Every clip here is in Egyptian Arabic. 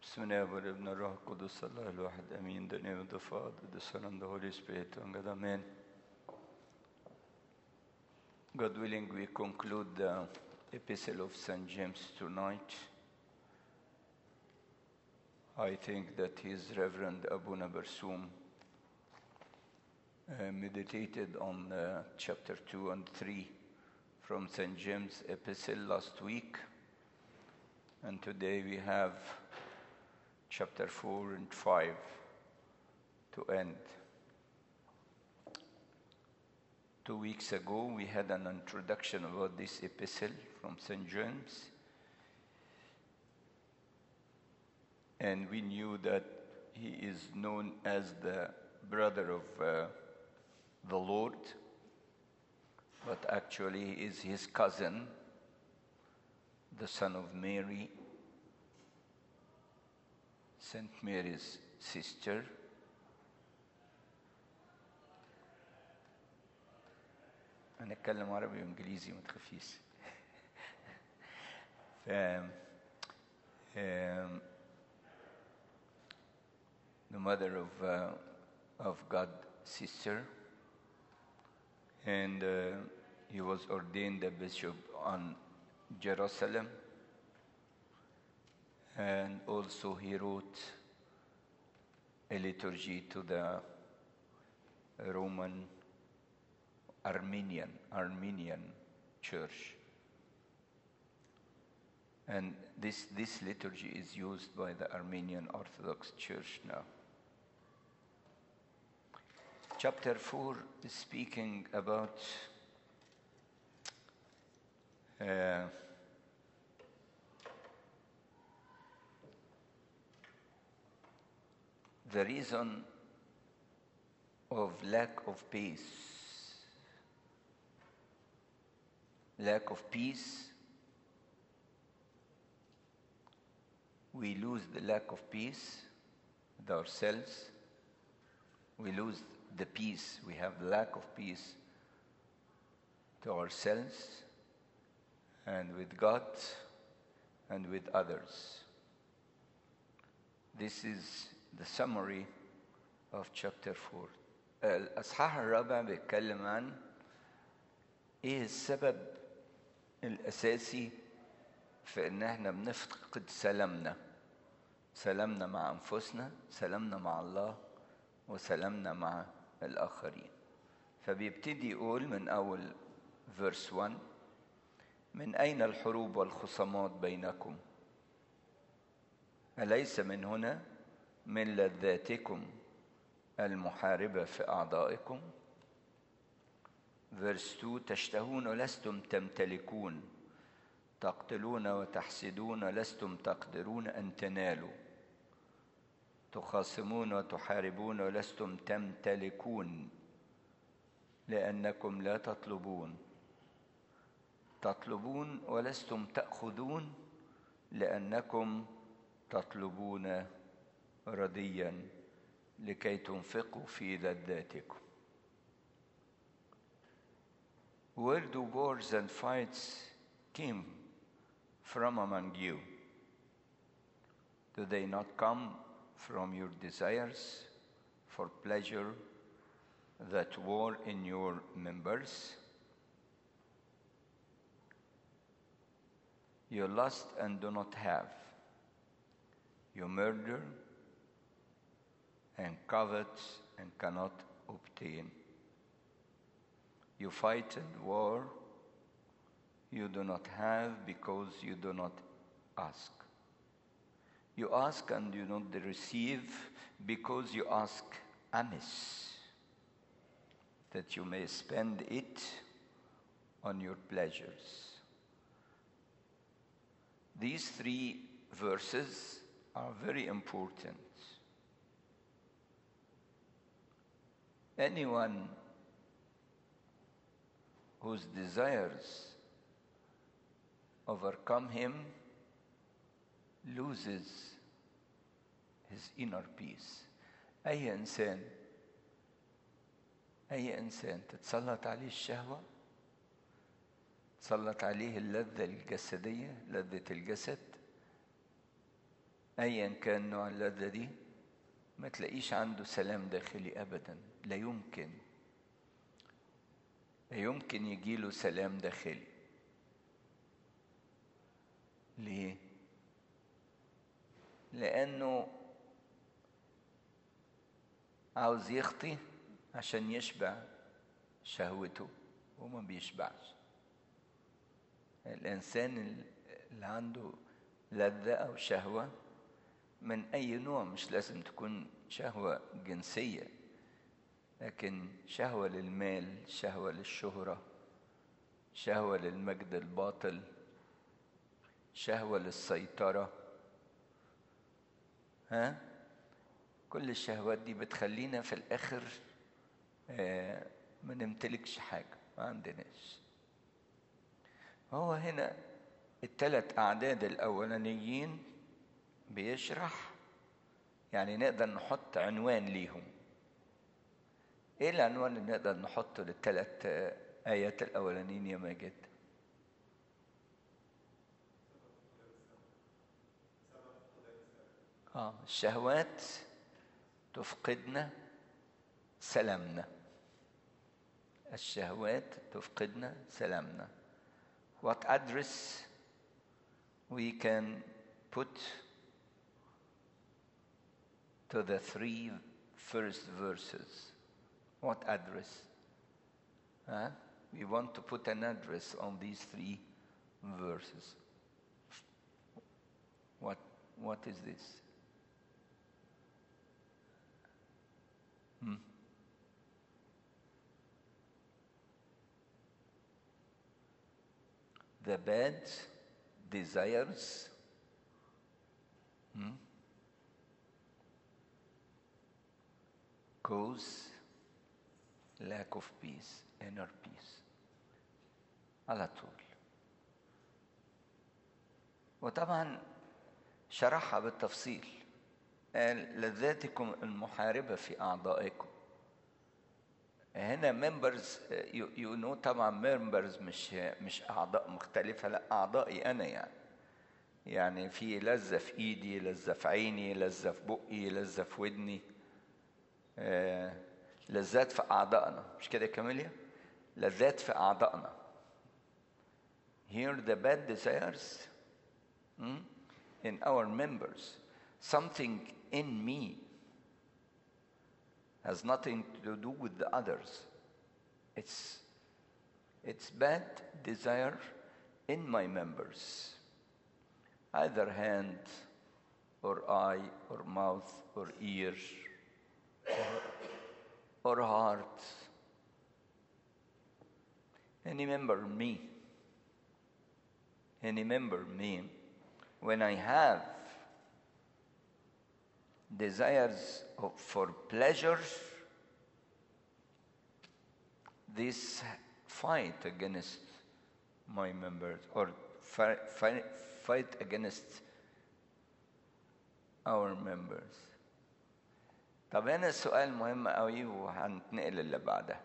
بسم الله والابن الروح القدس الله الواحد امين the name of the father the son and the holy spirit and god amen god willing we conclude the epistle of st james tonight i think that his reverend abuna barsum uh, meditated on uh, chapter 2 and 3 from st james epistle last week and today we have chapter 4 and 5 to end. Two weeks ago, we had an introduction about this epistle from St. James, and we knew that he is known as the brother of uh, the Lord, but actually he is his cousin, the son of Mary, St. Mary's sister. أنا أتكلم عربي وإنجليزي ما تخافيش. ف um, the mother of uh, of God sister, and uh, he was ordained a bishop on Jerusalem and also he wrote a liturgy to the Roman Armenian Armenian church. And this, this liturgy is used by the Armenian Orthodox Church now. Chapter 4 is speaking about uh, the reason of lack of peace. Lack of peace, we lose the lack of peace with ourselves. We lose the peace, we have lack of peace to ourselves and with God and with others. This is the summary of chapter 4 الأصحاح الرابع بيتكلم عن إيه السبب الأساسي في إن إحنا بنفقد سلامنا سلامنا مع أنفسنا سلامنا مع الله وسلامنا مع الآخرين فبيبتدي يقول من أول verse 1 من أين الحروب والخصامات بينكم أليس من هنا من لذاتكم المحاربة في أعضائكم verse 2 تشتهون ولستم تمتلكون تقتلون وتحسدون ولستم تقدرون أن تنالوا تخاصمون وتحاربون ولستم تمتلكون لأنكم لا تطلبون تطلبون ولستم تأخذون لأنكم تطلبون رديا لكي تنفقوا في لذاتكم Where do wars and fights came from among you? Do they not come from your desires for pleasure that war in your members? You lust and do not have. You murder and covet and cannot obtain. You fight and war you do not have because you do not ask. You ask and you do not receive because you ask amiss, that you may spend it on your pleasures. These three verses are very important. Anyone whose desires overcome him loses his inner peace. أي إنسان أي إنسان تتسلط عليه الشهوة تسلط عليه اللذة الجسدية لذة الجسد ايا كان نوع اللذة دي ما تلاقيش عنده سلام داخلي ابدا لا يمكن لا يمكن يجيله سلام داخلي ليه لانه عاوز يخطي عشان يشبع شهوته وما بيشبعش الانسان اللي عنده لذة او شهوة من اي نوع مش لازم تكون شهوة جنسية لكن شهوة للمال شهوة للشهرة شهوة للمجد الباطل شهوة للسيطرة ها كل الشهوات دي بتخلينا في الآخر آه ما نمتلكش حاجة ما عندناش هو هنا الثلاث أعداد الأولانيين بيشرح يعني نقدر نحط عنوان ليهم ايه العنوان اللي نقدر نحطه للثلاث ايات الاولانيين يا ماجد اه الشهوات تفقدنا سلامنا الشهوات تفقدنا سلامنا what address we can put to the three first verses what address? Huh? We want to put an address on these three verses. What, what is this? Hmm? The bad desires hmm? cause lack of peace, inner peace. على طول. وطبعا شرحها بالتفصيل. قال لذاتكم المحاربة في أعضائكم. هنا ممبرز يو نو طبعا ممبرز مش مش أعضاء مختلفة لا أعضائي أنا يعني. يعني في لذة في إيدي، لذة في عيني، لذة في بقي، لذة في ودني. آه لذات في أعضائنا مش كده يا كاميليا؟ لذات في أعضائنا Here the bad desires hmm, in our members something in me has nothing to do with the others it's it's bad desire in my members either hand or eye or mouth or ear or, or heart. And remember me. And remember me when I have desires of, for pleasure, this fight against my members or fight, fight, fight against our members. طب هنا السؤال مهم قوي وهنتنقل اللي بعدها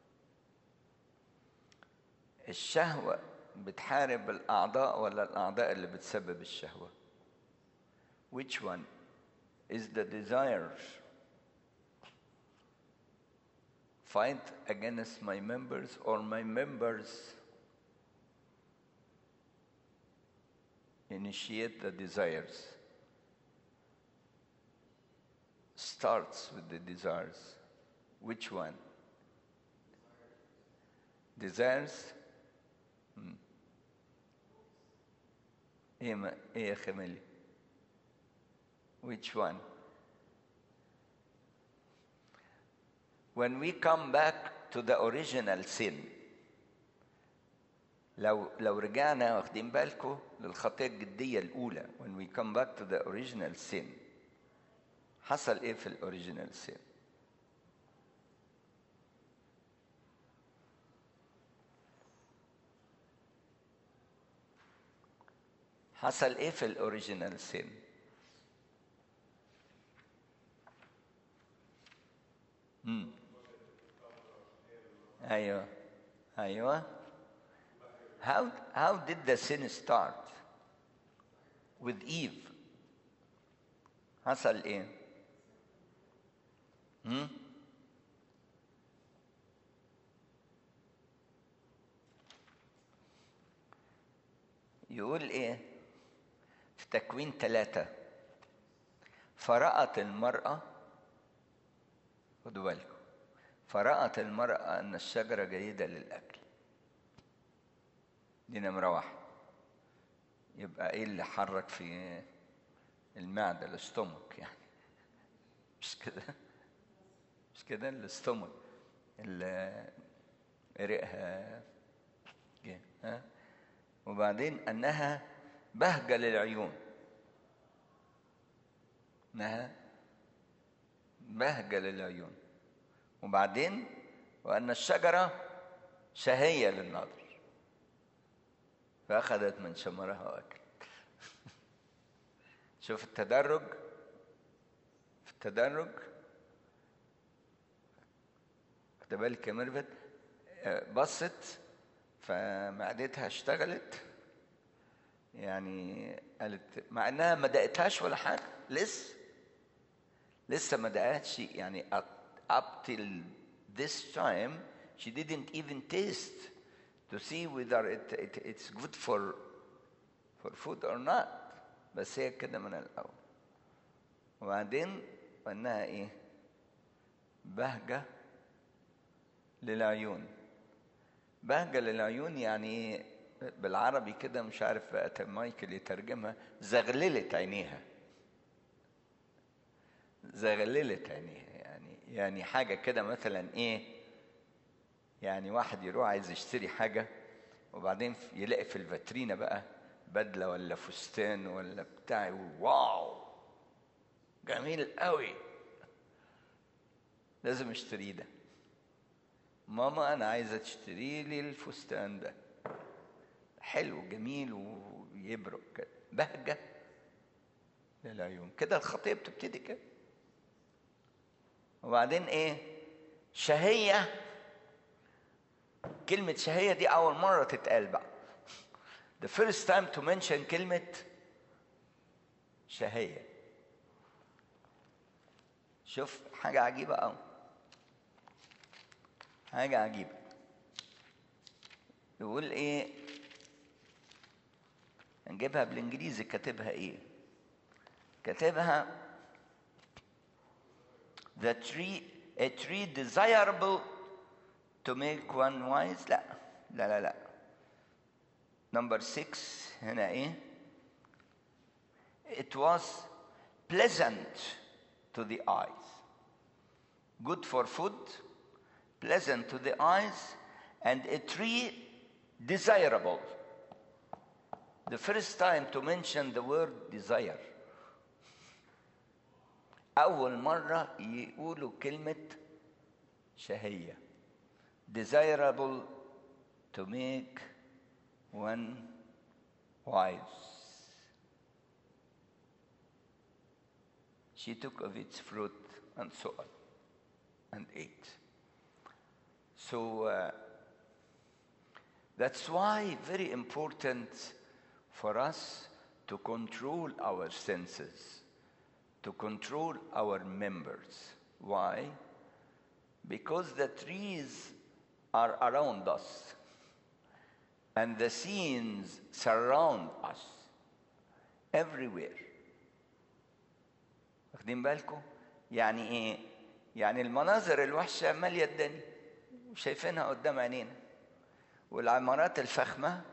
الشهوة بتحارب الأعضاء ولا الأعضاء اللي بتسبب الشهوة which one is the desire fight against my members or my members initiate the desires starts with the desires. Which one? Desires? Hmm. ايه ما- ايه يا خميلي؟ Which one? When we come back to the original sin لو لو رجعنا واخدين بالكم للخطية الجدية الأولى when we come back to the original sin حصل ايه في الاوريجينال سين حصل ايه في الاوريجينال سين امم ايوه ايوه how how did the sin start with Eve حصل ايه هم؟ يقول ايه في تكوين ثلاثة فرأت المرأة خدوا بالكم فرأت المرأة أن الشجرة جيدة للأكل دي نمرة واحد يبقى ايه اللي حرك في المعدة الاستومك يعني مش كده مش كده الاستومك اللي ريقها جه ها وبعدين انها بهجة للعيون انها بهجة للعيون وبعدين وان الشجرة شهية للنظر فأخذت من ثمرها وأكلت شوف التدرج في التدرج خد بالك يا ميرفت بصت فمعدتها اشتغلت يعني قالت مع انها ما دقتهاش ولا حاجه لسه لسه ما دقتش يعني up till this time she didn't even taste to see whether it, it, it's good for for food or not بس هي كده من الاول وبعدين وانها ايه بهجه للعيون بهجه للعيون يعني بالعربي كده مش عارف بقى مايكل يترجمها زغللت عينيها زغللت عينيها يعني يعني حاجه كده مثلا ايه يعني واحد يروح عايز يشتري حاجة وبعدين يلاقي في الفاترينا بقى بدلة ولا فستان ولا بتاع واو جميل قوي لازم اشتريه ده ماما انا عايزه تشتري لي الفستان ده حلو جميل ويبرق كده بهجه للعيون كده الخطيه بتبتدي كده وبعدين ايه شهيه كلمة شهية دي أول مرة تتقال بقى. The first time to mention كلمة شهية. شوف حاجة عجيبة أوي. حاجة عجيبة. يقول إيه؟ نجيبها بالإنجليزي كاتبها إيه؟ كاتبها The tree, a tree desirable to make one wise لا لا لا لا number six هنا ايه it was pleasant to the eyes good for food pleasant to the eyes and a tree desirable the first time to mention the word desire أول مرة يقولوا كلمة شهية desirable to make one wise. She took of its fruit and so on and ate. So uh, that's why very important for us to control our senses, to control our members. Why? Because the trees are around us and the scenes surround us everywhere واخدين بالكم يعني ايه يعني المناظر الوحشه ماليه الدنيا وشايفينها قدام عينينا والعمارات الفخمه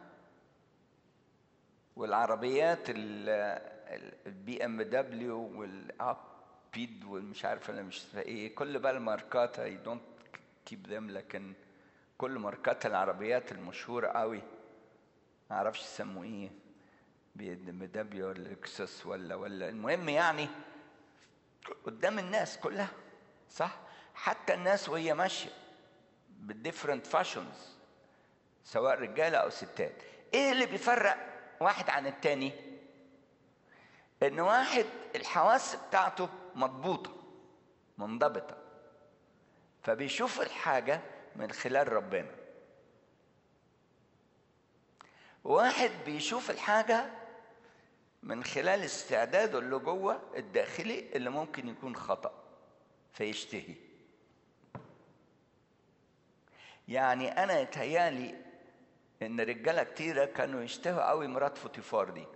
والعربيات البي ام دبليو والابيد والمش عارف انا مش ايه كل بقى الماركات اي دونت كيب ذم لكن كل ماركات العربيات المشهورة قوي ما اعرفش يسموا ايه بي ام دبليو ولا لكسس ولا ولا المهم يعني قدام الناس كلها صح حتى الناس وهي ماشيه بالديفرنت فاشونز سواء رجاله او ستات ايه اللي بيفرق واحد عن التاني ان واحد الحواس بتاعته مضبوطه منضبطه فبيشوف الحاجه من خلال ربنا واحد بيشوف الحاجه من خلال استعداده اللي جوه الداخلي اللي ممكن يكون خطأ فيشتهي يعني انا يتهيالي ان رجاله كتيره كانوا يشتهوا قوي مرات فوتيفار دي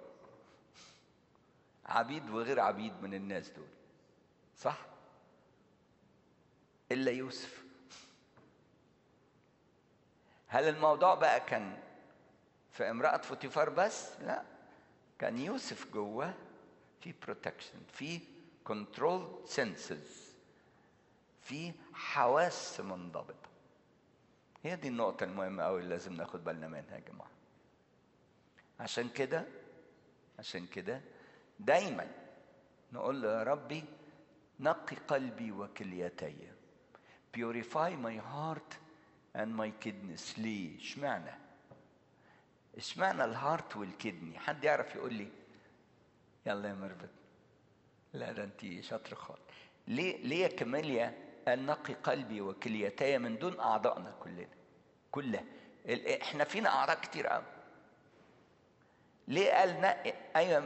عبيد وغير عبيد من الناس دول صح الا يوسف هل الموضوع بقى كان في امرأة فوتيفار بس؟ لا كان يوسف جوه في بروتكشن في كنترول سنسز في حواس منضبطة هي دي النقطة المهمة أوي اللي لازم ناخد بالنا منها يا جماعة عشان كده عشان كده دايما نقول له يا ربي نقي قلبي وكليتي purify my heart and my kidneys ليه اشمعنى اشمعنى الهارت والكدني حد يعرف يقول لي يلا يا مربد لا ده انت شاطر خالص ليه ليه يا كماليا قال نقي قلبي وكليتي من دون اعضائنا كلنا كلها ال- احنا فينا اعضاء كتير قوي ليه قال نقي ايوه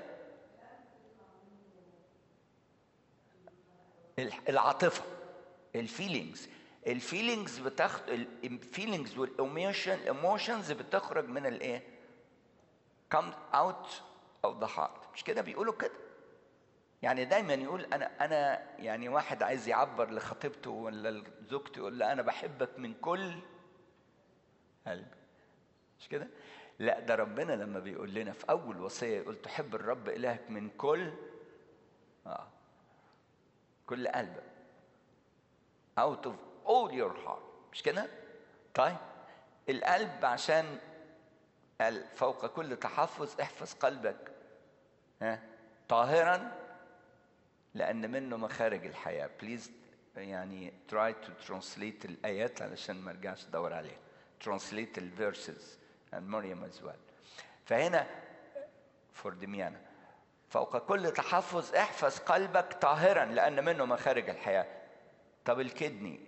ال- العاطفه الفيلينجز الفيلينجز بتاخد الفيلينجز والايموشن الايموشنز بتخرج من الايه come out of the heart مش كده بيقولوا كده يعني دايما يقول انا انا يعني واحد عايز يعبر لخطيبته ولا لزوجته يقول لها انا بحبك من كل قلبي مش كده لا ده ربنا لما بيقول لنا في اول وصيه يقول تحب الرب الهك من كل اه كل قلبك out of all your heart مش كده طيب القلب عشان قال فوق كل تحفظ احفظ قلبك ها طاهرا لان منه مخارج الحياه بليز يعني try to translate الايات علشان ما ارجعش ادور عليها translate الفيرسز and مريم as well فهنا for دميانا فوق كل تحفظ احفظ قلبك طاهرا لان منه مخارج الحياه طب الكدني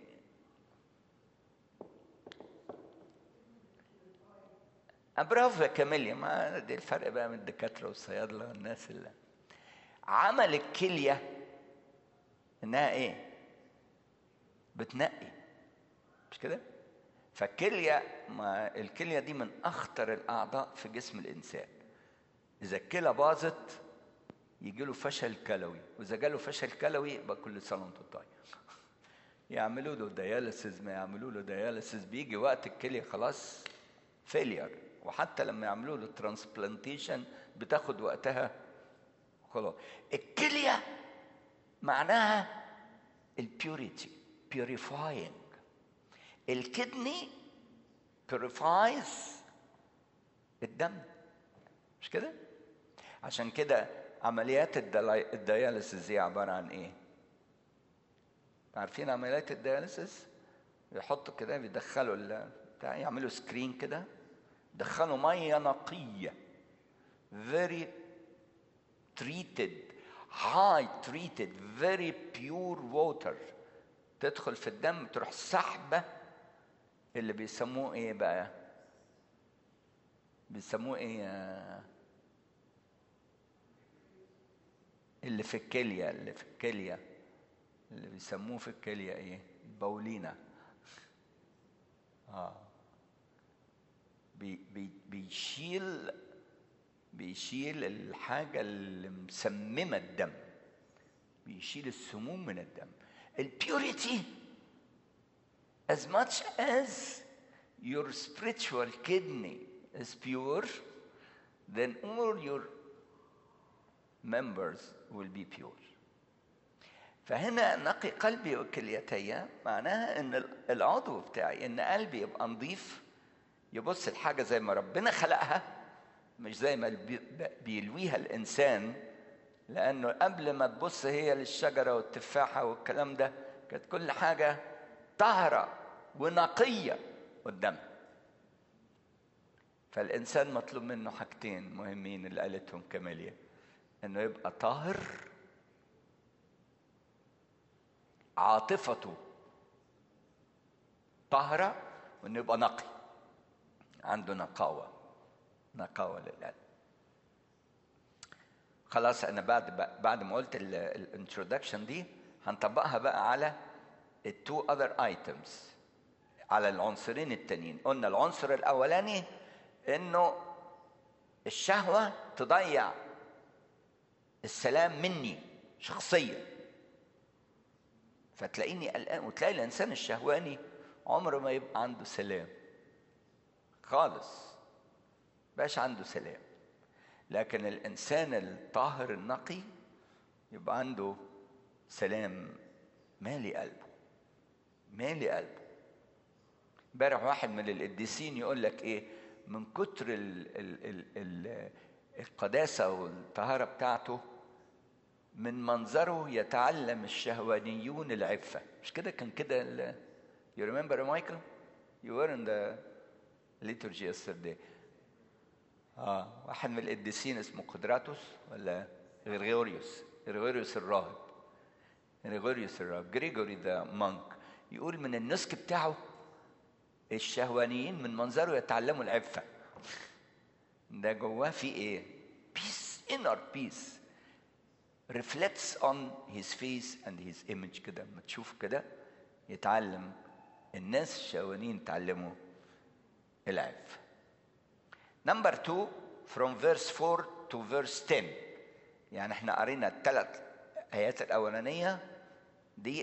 برافو يا كاميليا ما دي الفرق بقى من الدكاتره والصيادله والناس اللي عمل الكليه انها ايه بتنقي مش كده فالكليه ما الكليه دي من اخطر الاعضاء في جسم الانسان اذا الكلى باظت يجي له فشل كلوي واذا جاله فشل كلوي يبقى كل سنه وانت طيب يعملوا له دياليسيز ما يعملوا له دياليسيز بيجي وقت الكليه خلاص فيلير وحتى لما يعملوا له ترانسبلانتيشن بتاخد وقتها خلاص الكليه معناها البيوريتي بيوريفاينج الكدني بيوريفايز الدم مش كده عشان كده عمليات الدلاي- الدياليسيس دي عباره عن ايه عارفين عمليات الدياليسيس يحطوا كده بيدخلوا ال- بتاع يعملوا سكرين كده يدخلوا ميه نقيه very treated high treated very pure water تدخل في الدم تروح سحبه اللي بيسموه ايه بقى بيسموه ايه آه، اللي في الكليه اللي في الكليه اللي بيسموه في الكليه ايه البولينا اه بي بي بيشيل بيشيل الحاجة اللي مسممة الدم بيشيل السموم من الدم البيوريتي as much as your spiritual kidney is pure then all your members will be pure فهنا نقي قلبي وكليتي معناها ان العضو بتاعي ان قلبي يبقى نظيف يبص الحاجه زي ما ربنا خلقها مش زي ما بي- بيلويها الانسان لانه قبل ما تبص هي للشجره والتفاحه والكلام ده كانت كل حاجه طاهره ونقيه قدامها فالانسان مطلوب منه حاجتين مهمين اللي قالتهم كماليه انه يبقى طاهر عاطفته طاهره وانه يبقى نقي عنده نقاوه نقاوه للقلب خلاص انا بعد بعد ما قلت الانترودكشن دي هنطبقها بقى على التو اذر ايتمز على العنصرين التانيين قلنا العنصر الاولاني انه الشهوه تضيع السلام مني شخصيا فتلاقيني قلقان وتلاقي الانسان الشهواني عمره ما يبقى عنده سلام خالص بقاش عنده سلام لكن الانسان الطاهر النقي يبقى عنده سلام مالي قلبه مالي قلبه امبارح واحد من القديسين يقول لك ايه من كتر ال ال ال ال القداسه والطهاره بتاعته من منظره يتعلم الشهوانيون العفه مش كده كان كده You remember Michael? You were in the liturgy yesterday. اه واحد من القديسين اسمه قدراتوس ولا غريغوريوس غريغوريوس الراهب غريغوريوس الراهب جريجوري ذا مونك يقول من النسك بتاعه الشهوانيين من منظره يتعلموا العفة ده جواه في ايه peace inner peace reflects on his face and his image كده لما تشوف كده يتعلم الناس الشهوانيين يتعلموا العفة نمبر 2 from verse 4 to verse 10 يعني احنا قرينا الثلاث ايات الاولانيه دي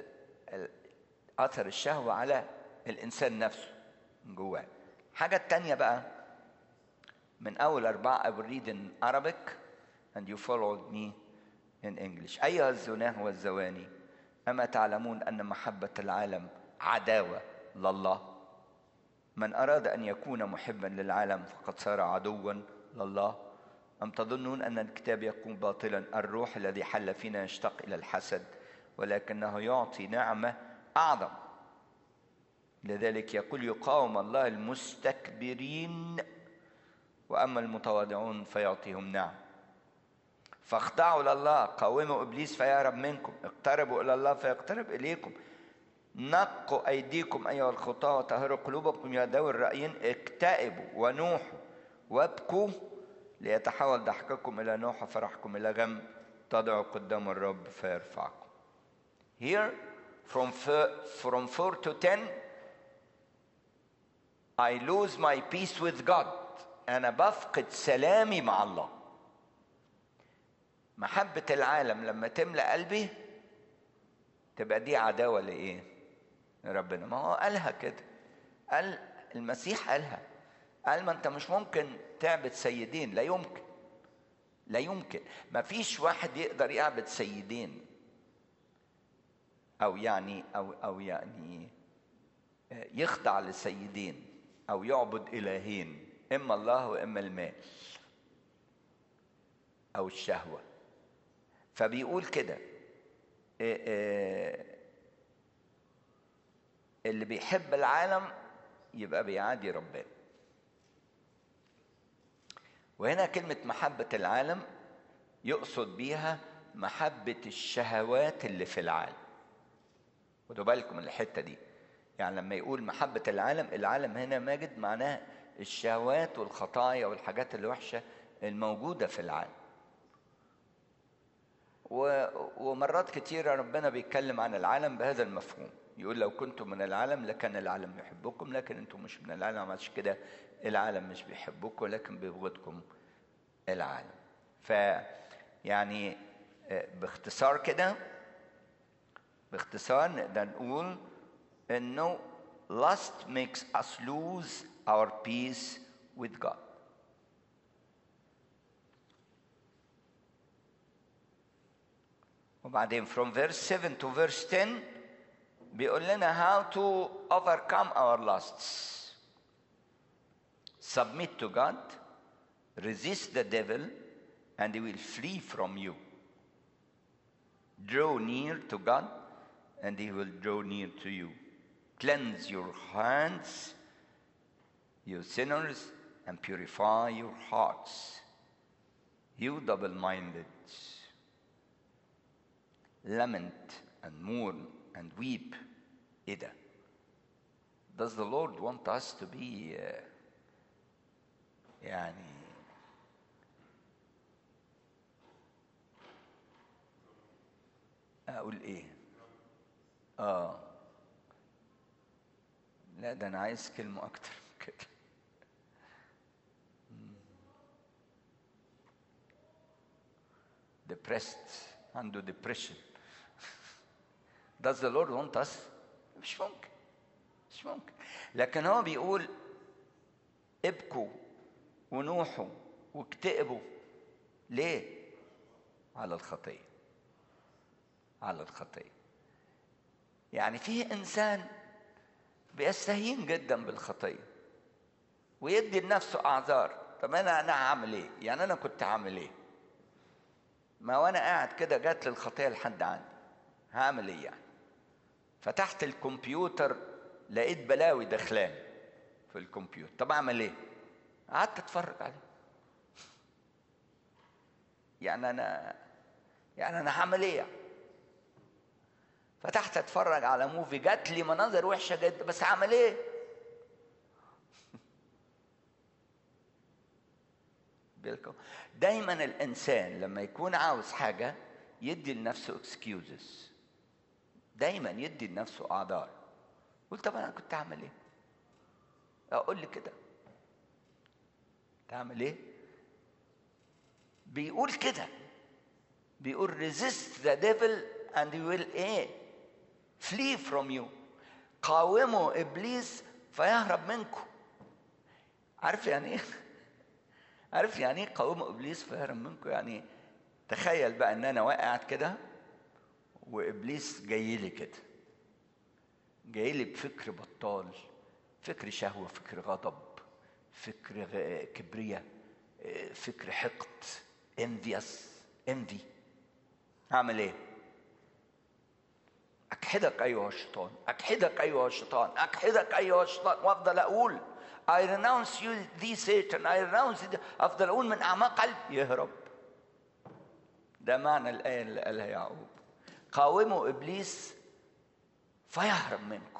اثر الشهوه على الانسان نفسه من جواه الحاجه الثانيه بقى من اول اربعه I will read in Arabic and you followed me in English ايها الزناه والزواني اما تعلمون ان محبه العالم عداوه لله من أراد أن يكون محبا للعالم فقد صار عدوا لله أم تظنون أن الكتاب يكون باطلا الروح الذي حل فينا يشتاق إلى الحسد ولكنه يعطي نعمة أعظم لذلك يقول يقاوم الله المستكبرين وأما المتواضعون فيعطيهم نعم فاخضعوا لله قاوموا إبليس فيهرب منكم اقتربوا إلى الله فيقترب إليكم نقوا أيديكم أيها الخطاة وطهروا قلوبكم يا ذوي الرأيين اكتئبوا ونوحوا وابكوا ليتحول ضحككم إلى نوح وفرحكم إلى غم تضعوا قدام الرب فيرفعكم. Here from from 4 to 10 I lose my peace with God. أنا بفقد سلامي مع الله. محبة العالم لما تملأ قلبي تبقى دي عداوة لإيه؟ ربنا ما هو قالها كده قال المسيح قالها قال ما انت مش ممكن تعبد سيدين لا يمكن لا يمكن ما فيش واحد يقدر يعبد سيدين او يعني او او يعني يخضع لسيدين او يعبد الهين اما الله واما المال او الشهوه فبيقول كده اللي بيحب العالم يبقى بيعادي ربنا وهنا كلمة محبة العالم يقصد بيها محبة الشهوات اللي في العالم خدوا بالكم من الحتة دي يعني لما يقول محبة العالم العالم هنا ماجد معناه الشهوات والخطايا والحاجات الوحشة الموجودة في العالم ومرات كتيرة ربنا بيتكلم عن العالم بهذا المفهوم يقول لو كنتم من العالم لكان العالم يحبكم لكن انتم مش من العالم عشان كده العالم مش بيحبكم لكن بيبغضكم العالم ف يعني باختصار كده باختصار نقدر نقول انه lust makes us lose our peace with God وبعدين from verse 7 to verse 10 بيقول لنا how to overcome our lusts submit to God resist the devil and he will flee from you draw near to God and he will draw near to you cleanse your hands you sinners and purify your hearts you double-minded lament and mourn and weep ايه ده does the Lord want us to be uh, يعني اقول ايه اه لا ده انا عايز كلمه اكتر من كده depressed عنده depression does the Lord want us مش ممكن مش ممكن لكن هو بيقول ابكوا ونوحوا واكتئبوا ليه على الخطيه على الخطيه يعني فيه انسان بيستهين جدا بالخطيه ويدي لنفسه اعذار طب انا انا هعمل ايه يعني انا كنت هعمل ايه ما وانا قاعد كده جات لي الخطيه لحد عندي هعمل ايه يعني فتحت الكمبيوتر لقيت بلاوي دخلان في الكمبيوتر طب اعمل ايه قعدت اتفرج عليه يعني انا يعني انا هعمل ايه يعني؟ فتحت اتفرج على موفي جات لي مناظر وحشه جدا بس هعمل ايه بالكم دايما الانسان لما يكون عاوز حاجه يدي لنفسه اكسكيوزز دايما يدي لنفسه اعذار قلت طب انا كنت اعمل ايه اقول لي كده تعمل ايه بيقول كده بيقول resist the devil and he will ايه flee from you قاوموا ابليس فيهرب منكم عارف يعني ايه عارف يعني ايه قاوموا ابليس فيهرب منكم يعني تخيل بقى ان انا واقع كده وابليس جاي لي كده جاي لي بفكر بطال فكر شهوه فكر غضب فكر غ- كبرياء آه، فكر حقد انفيس انفي اعمل ايه اكحدك ايها الشيطان اكحدك ايها الشيطان اكحدك ايها الشيطان وافضل اقول I renounce you thee Satan I renounce thee. افضل اقول من اعماق قلبي يهرب ده معنى الايه اللي قالها يعقوب قاوموا ابليس فيهرب منكم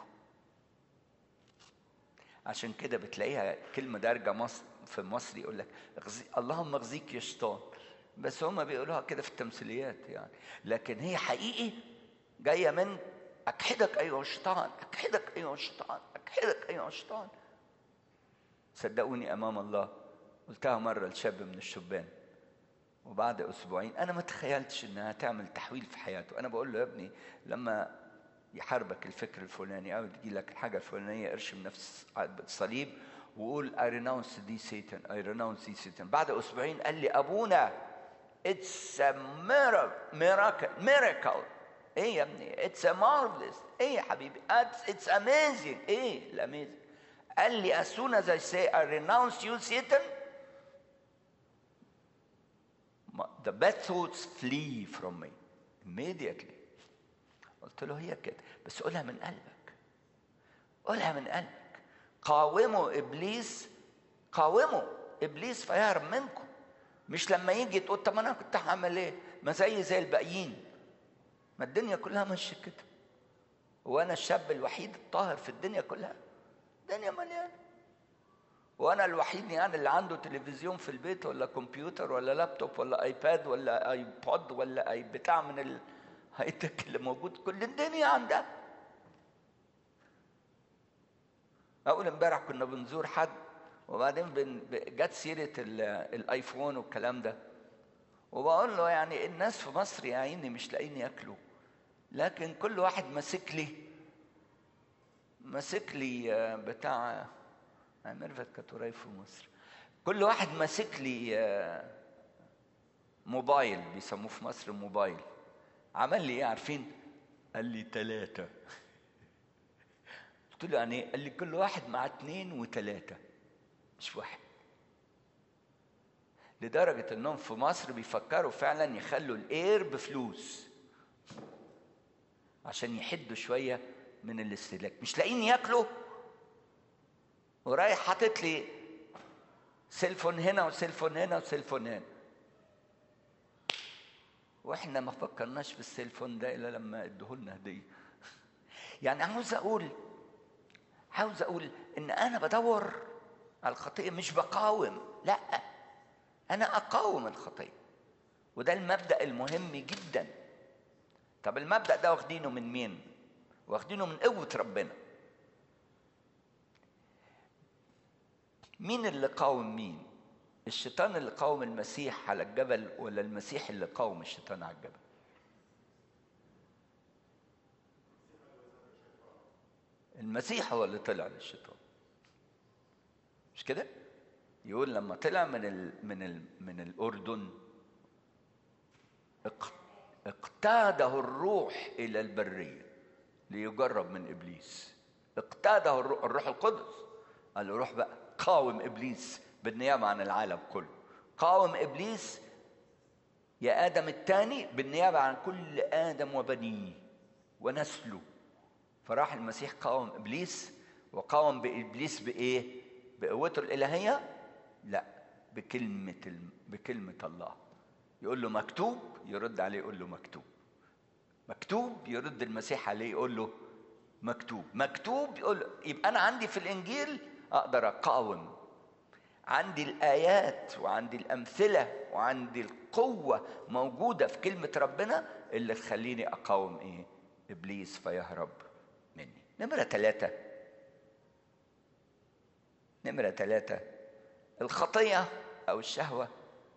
عشان كده بتلاقيها كلمه دارجه مصر في مصر يقول لك اغزي اللهم اغزيك يا شيطان بس هما بيقولوها كده في التمثيليات يعني لكن هي حقيقي جايه من اكحدك ايها الشيطان اكحدك ايها الشيطان اكحدك ايها الشيطان صدقوني امام الله قلتها مره لشاب من الشبان وبعد اسبوعين انا ما تخيلتش انها تعمل تحويل في حياته انا بقول له يا ابني لما يحاربك الفكر الفلاني او تجي لك الحاجه الفلانيه ارشم نفس الصليب وقول I renounce thee Satan I renounce thee Satan بعد اسبوعين قال لي ابونا it's a miracle miracle miracle ايه يا ابني it's a marvelous ايه يا حبيبي it's, it's amazing ايه الاميزنج قال لي as soon as I say I renounce you Satan the bad thoughts flee from me immediately قلت له هي كده بس قولها من قلبك قولها من قلبك قاوموا ابليس قاوموا ابليس فيهرب منكم مش لما يجي تقول طب انا كنت هعمل ايه ما زي زي الباقيين ما الدنيا كلها ماشيه كده وانا الشاب الوحيد الطاهر في الدنيا كلها الدنيا مليانه وانا الوحيد يعني اللي عنده تلفزيون في البيت ولا كمبيوتر ولا لابتوب ولا ايباد ولا ايبود ولا اي بتاع من الهاي تك اللي موجود كل الدنيا عندها اول امبارح كنا بنزور حد وبعدين بن... ب- جت سيره ال- الايفون والكلام ده وبقول له يعني الناس في مصر يا عيني مش لاقيين ياكلوا لكن كل واحد ماسك لي ماسك لي آه، بتاع آه، ميرفت كانت قريب في مصر كل واحد ماسك لي آه، موبايل بيسموه في مصر موبايل عمل لي ايه عارفين قال لي ثلاثة قلت له يعني ايه قال لي كل واحد مع اتنين وتلاتة مش واحد لدرجة انهم في مصر بيفكروا فعلا يخلوا الاير بفلوس عشان يحدوا شوية من الاستهلاك مش لاقيين ياكلوا ورايح حاطط لي سيلفون هنا وسيلفون هنا وسيلفون هنا واحنا ما فكرناش في السيلفون ده الا لما ادهولنا هديه يعني عاوز اقول عاوز اقول ان انا بدور على الخطيه مش بقاوم لا انا اقاوم الخطيه وده المبدا المهم جدا طب المبدا ده واخدينه من مين واخدينه من قوه ربنا مين اللي قاوم مين الشيطان اللي قاوم المسيح على الجبل ولا المسيح اللي قاوم الشيطان على الجبل المسيح هو اللي طلع للشيطان مش كده يقول لما طلع من ال من ال من الاردن اقتاده الروح الى البريه ليجرب من ابليس اقتاده الروح, الروح القدس قال له روح بقى قاوم ابليس بالنيابه عن العالم كله قاوم ابليس يا ادم الثاني بالنيابه عن كل ادم وبنيه ونسله فراح المسيح قاوم ابليس وقاوم بابليس بايه بقوته الالهيه لا بكلمه بكلمه الله يقول له مكتوب يرد عليه يقول له مكتوب مكتوب يرد المسيح عليه يقول له مكتوب مكتوب يقول له يبقى انا عندي في الانجيل اقدر اقاوم عندي الايات وعندي الامثله وعندي القوه موجوده في كلمه ربنا اللي تخليني اقاوم ايه ابليس فيهرب مني نمره ثلاثه نمره ثلاثه الخطيه او الشهوه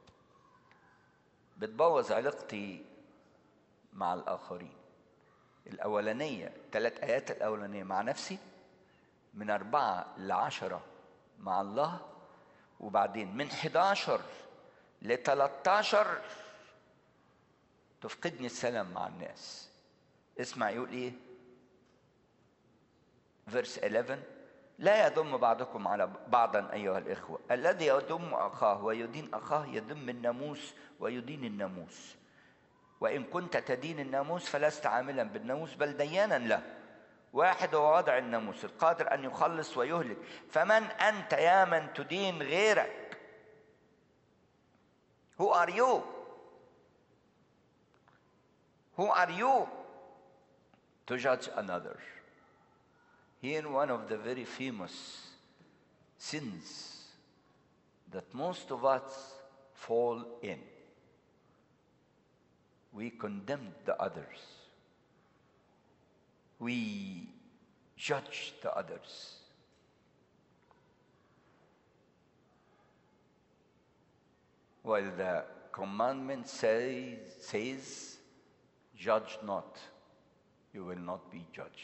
بتبوظ علاقتي مع الآخرين الأولانية ثلاث آيات الأولانية مع نفسي من أربعة لعشرة مع الله وبعدين من 11 ل 13 تفقدني السلام مع الناس اسمع يقول ايه فيرس 11 لا يضم بعضكم على بعضا ايها الاخوه الذي يضم اخاه ويدين اخاه يضم الناموس ويدين الناموس وان كنت تدين الناموس فلست عاملا بالناموس بل ديانا له واحد هو وضع الناموس القادر ان يخلص ويهلك فمن انت يا من تدين غيرك Who are you? Who are you to judge another? Here, one of the very famous sins that most of us fall in. We condemn the others. We judge the others. While the commandment says, says, judge not, you will not be judged.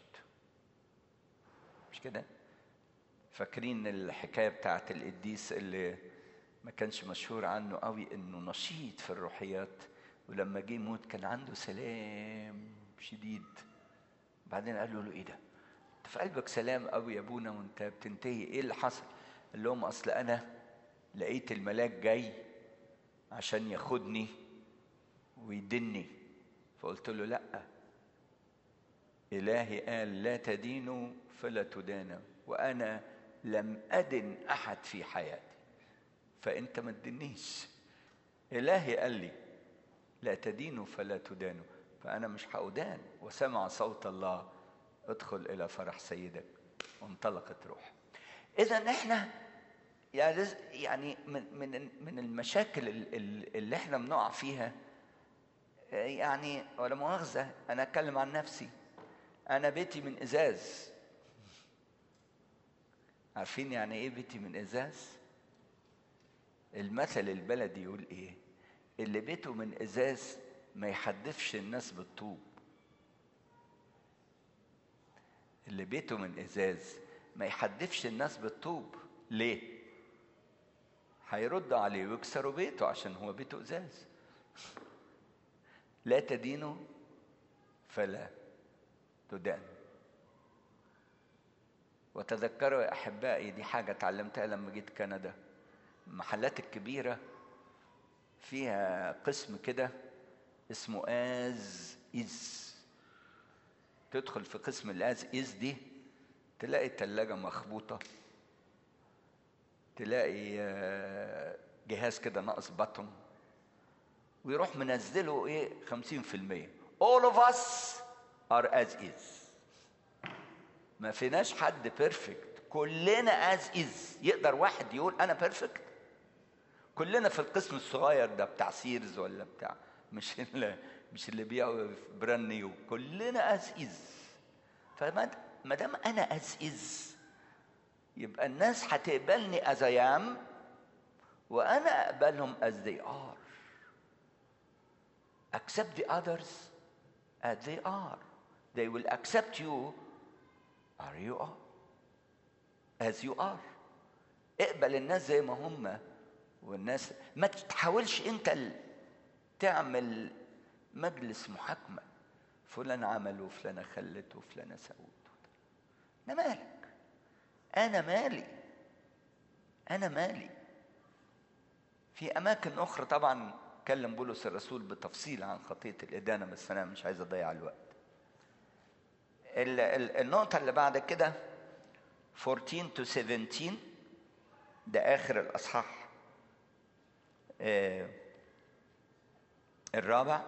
مش كده؟ فاكرين الحكايه بتاعت القديس اللي ما كانش مشهور عنه قوي انه نشيط في الروحيات ولما جه يموت كان عنده سلام شديد بعدين قالوا له ايه ده؟ انت في قلبك سلام قوي يا ابونا وانت بتنتهي ايه اللي حصل؟ قال لهم اصل انا لقيت الملاك جاي عشان ياخدني ويدني فقلت له لا إلهي قال لا تدينوا فلا تدانوا وأنا لم أدن أحد في حياتي فأنت ما تدنيش إلهي قال لي لا تدينوا فلا تدانوا فأنا مش هأدان وسمع صوت الله ادخل إلى فرح سيدك وانطلقت روح إذا إحنا يعني من من من المشاكل اللي احنا بنقع فيها يعني ولا مؤاخذة أنا أتكلم عن نفسي أنا بيتي من إزاز عارفين يعني إيه بيتي من إزاز؟ المثل البلدي يقول إيه؟ اللي بيته من إزاز ما يحدفش الناس بالطوب اللي بيته من إزاز ما يحدفش الناس بالطوب ليه؟ هيردوا عليه ويكسروا بيته عشان هو بيته إزاز لا تدينوا فلا تدان وتذكروا يا احبائي دي حاجه اتعلمتها لما جيت كندا المحلات الكبيره فيها قسم كده اسمه از از تدخل في قسم الاز از دي تلاقي التلاجة مخبوطة تلاقي جهاز كده ناقص بطن ويروح منزله ايه 50% all of us are as is ما فيناش حد بيرفكت كلنا as is يقدر واحد يقول انا بيرفكت كلنا في القسم الصغير ده بتاع سيرز ولا بتاع مش مش اللي بيعوا براند نيو كلنا از از فما ما دام انا از از يبقى الناس هتقبلني از ايام وانا اقبلهم as they are accept the others as they are they will accept you are you are as you are اقبل الناس زي ما هم والناس ما تحاولش انت ال- تعمل مجلس محاكمه فلان عمل وفلانه خلت وفلانه سوت انا مالك انا مالي انا مالي في اماكن اخرى طبعا كلم بولس الرسول بتفصيل عن خطيه الادانه بس انا مش عايز اضيع الوقت ال- ال- النقطه اللي بعد كده 14 to 17 ده اخر الاصحاح آه، الرابع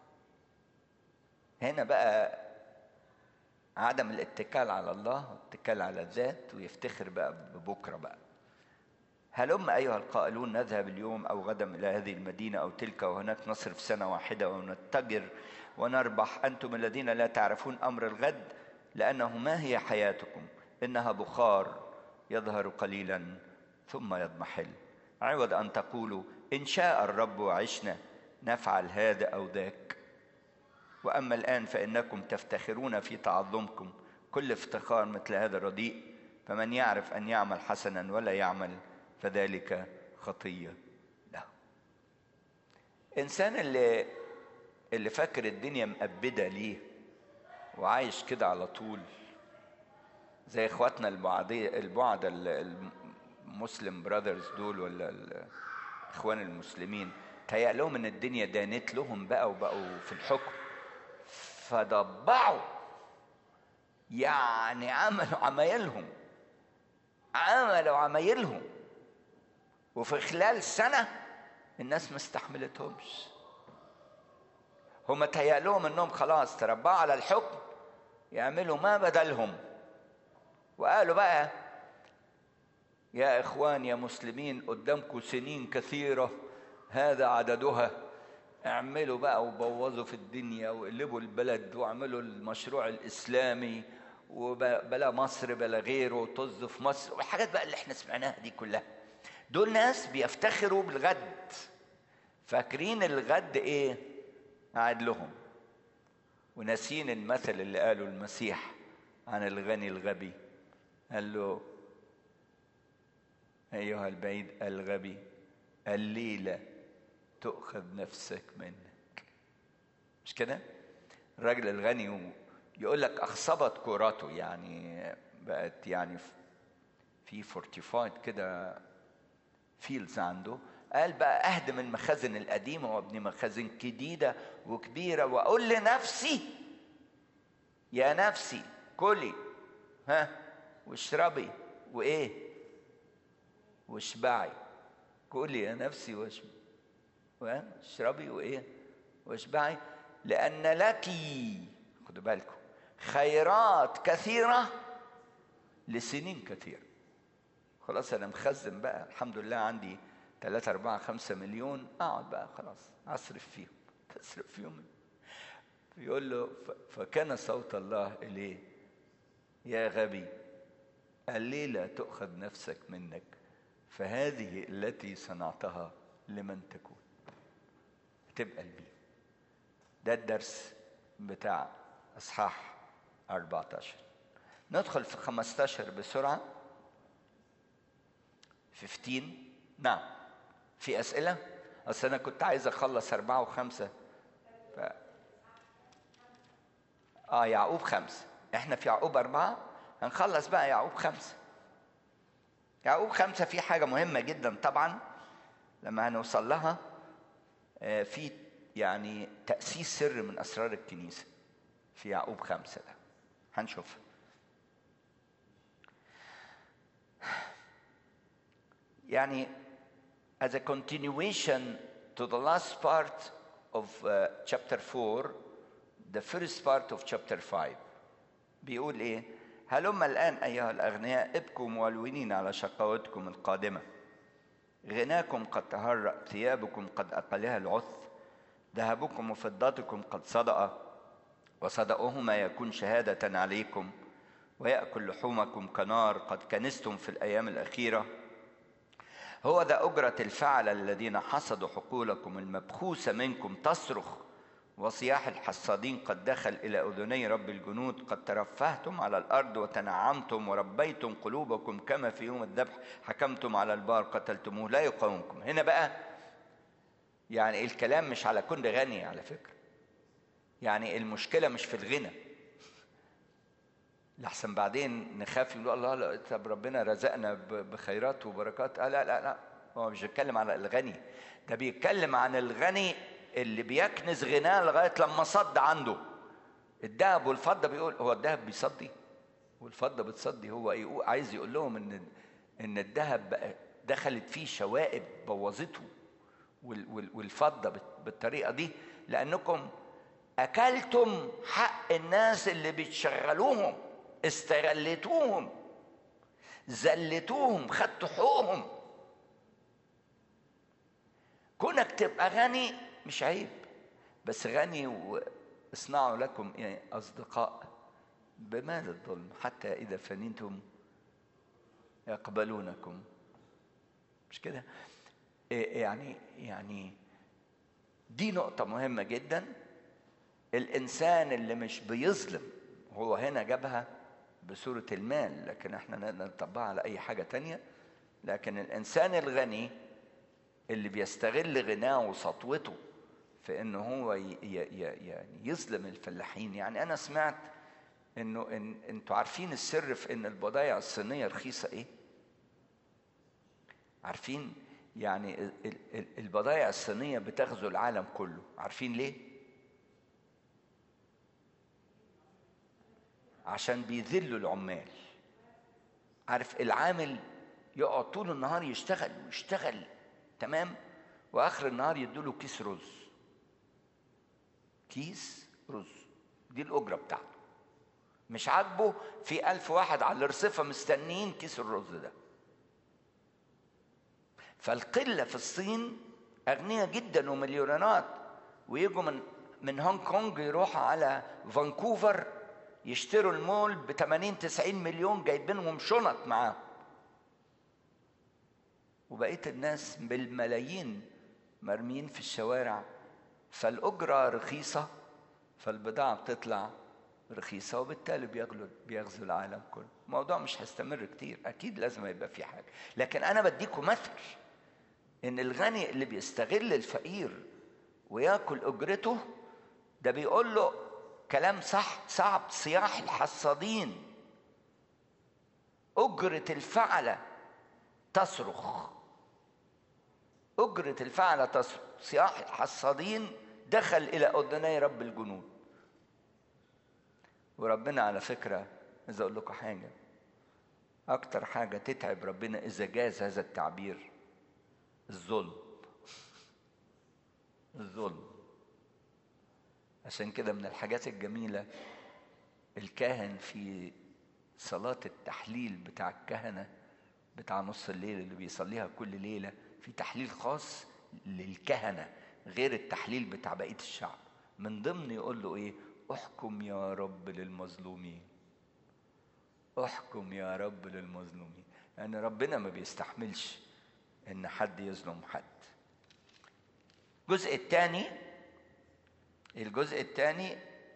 هنا بقى عدم الاتكال على الله والاتكال على الذات ويفتخر بقى ببكره بقى هلم أيها القائلون نذهب اليوم أو غدا إلى هذه المدينة أو تلك وهناك نصرف سنة واحدة ونتجر ونربح أنتم الذين لا تعرفون أمر الغد لأنه ما هي حياتكم إنها بخار يظهر قليلا ثم يضمحل عوض أن تقولوا إن شاء الرب وعشنا نفعل هذا أو ذاك واما الان فانكم تفتخرون في تعظمكم كل افتخار مثل هذا الرديء فمن يعرف ان يعمل حسنا ولا يعمل فذلك خطيه له انسان اللي اللي فاكر الدنيا مقبده ليه وعايش كده على طول زي اخواتنا البعضية البعد المسلم براذرز دول ولا الاخوان المسلمين تهيأ لهم ان الدنيا دانت لهم بقى وبقوا في الحكم فضبعوا يعني عملوا عمايلهم عملوا عمايلهم وفي خلال سنة الناس ما استحملتهمش هم تهيأ لهم انهم خلاص تربعوا على الحكم يعملوا ما بدلهم وقالوا بقى يا اخوان يا مسلمين قدامكم سنين كثيره هذا عددها اعملوا بقى وبوظوا في الدنيا وقلبوا البلد واعملوا المشروع الاسلامي وبلا مصر بلا غيره طز في مصر والحاجات بقى اللي احنا سمعناها دي كلها دول ناس بيفتخروا بالغد فاكرين الغد ايه قاعد لهم وناسين المثل اللي قاله المسيح عن الغني الغبي قال له ايها البعيد الغبي الليله تؤخذ نفسك منك مش كده الراجل الغني يقول لك اخصبت كراته يعني بقت يعني في فورتيفايد كده فيلز عنده قال بقى اهدم المخازن القديمه وابني مخازن جديده وكبيره واقول لنفسي يا نفسي كلي ها واشربي وايه واشبعي كلي يا نفسي واشبعي واشربي وايه واشبعي لان لك خدوا بالكم خيرات كثيره لسنين كثيره خلاص انا مخزن بقى الحمد لله عندي 3 4 5 مليون اقعد بقى خلاص اصرف فيهم تصرف فيهم يقول له فكان صوت الله اليه يا غبي الليله تؤخذ نفسك منك فهذه التي صنعتها لمن تكون تبقى البيه ده الدرس بتاع اصحاح 14 ندخل في 15 بسرعه 15 نعم في اسئله اصل انا كنت عايز اخلص أربعة وخمسة ف... اه يعقوب خمسة احنا في يعقوب أربعة هنخلص بقى يعقوب خمسة يعقوب خمسة في حاجة مهمة جدا طبعا لما هنوصل لها في يعني تأسيس سر من أسرار الكنيسة في يعقوب خمسة ده هنشوفها يعني as a continuation to the last part of uh, chapter 4 the first part of chapter 5 بيقول ايه هلم الآن أيها الأغنياء ابكوا مولونين على شقوتكم القادمة غناكم قد تهرأ ثيابكم قد أقلها العث ذهبكم وفضتكم قد صدأ وصدأهما يكون شهادة عليكم ويأكل لحومكم كنار قد كنستم في الأيام الأخيرة هو ذا أجرة الفعل الذين حصدوا حقولكم المبخوسة منكم تصرخ وصياح الحصادين قد دخل إلى أذني رب الجنود قد ترفهتم على الأرض وتنعمتم وربيتم قلوبكم كما في يوم الذبح حكمتم على البار قتلتموه لا يقاومكم هنا بقى يعني الكلام مش على كل غني على فكرة يعني المشكلة مش في الغنى لحسن بعدين نخاف نقول الله لا طب ربنا رزقنا بخيرات وبركات آه لا لا لا هو مش بيتكلم على الغني ده بيتكلم عن الغني اللي بيكنز غناه لغايه لما صد عنده الذهب والفضه بيقول هو الذهب بيصدي والفضه بتصدي هو ايه عايز يقول لهم ان ان الذهب بقى دخلت فيه شوائب بوظته والفضه بالطريقه دي لانكم اكلتم حق الناس اللي بتشغلوهم استغلتوهم زلتوهم خدتوا حقوقهم كونك تبقى غني مش عيب بس غني واصنعوا لكم يعني اصدقاء بمال الظلم حتى اذا فنيتم يقبلونكم مش كده يعني يعني دي نقطة مهمة جدا الإنسان اللي مش بيظلم هو هنا جابها بصورة المال لكن احنا نقدر نطبقها على أي حاجة تانية لكن الإنسان الغني اللي بيستغل غناه وسطوته في إن هو يعني يظلم الفلاحين يعني أنا سمعت إنه إن أنتوا عارفين السر في إن البضائع الصينية رخيصة إيه؟ عارفين يعني البضائع الصينية بتغزو العالم كله عارفين ليه؟ عشان بيذلوا العمال عارف العامل يقعد طول النهار يشتغل ويشتغل تمام واخر النهار يدوله كيس رز كيس رز دي الاجره بتاعته مش عاجبه في ألف واحد على الرصيفة مستنيين كيس الرز ده فالقلة في الصين أغنياء جدا ومليونيرات ويجوا من من هونج كونج يروحوا على فانكوفر يشتروا المول ب 80 90 مليون جايبينهم شنط معاهم وبقيه الناس بالملايين مرميين في الشوارع فالاجره رخيصه فالبضاعه بتطلع رخيصه وبالتالي بيغلو بيغزو العالم كله الموضوع مش هيستمر كتير اكيد لازم يبقى في حاجه لكن انا بديكم مثل ان الغني اللي بيستغل الفقير وياكل اجرته ده بيقول له كلام صح صعب صياح الحصادين أجرة الفعلة تصرخ أجرة الفعلة تصرخ صياح الحصادين دخل إلى أذني رب الجنود وربنا على فكرة عايز أقول لكم حاجة أكتر حاجة تتعب ربنا إذا جاز هذا التعبير الظلم الظلم عشان كده من الحاجات الجميلة الكاهن في صلاة التحليل بتاع الكهنة بتاع نص الليل اللي بيصليها كل ليلة في تحليل خاص للكهنة غير التحليل بتاع بقية الشعب من ضمن يقول له ايه احكم يا رب للمظلومين احكم يا رب للمظلومين لان يعني ربنا ما بيستحملش ان حد يظلم حد الجزء الثاني الجزء الثاني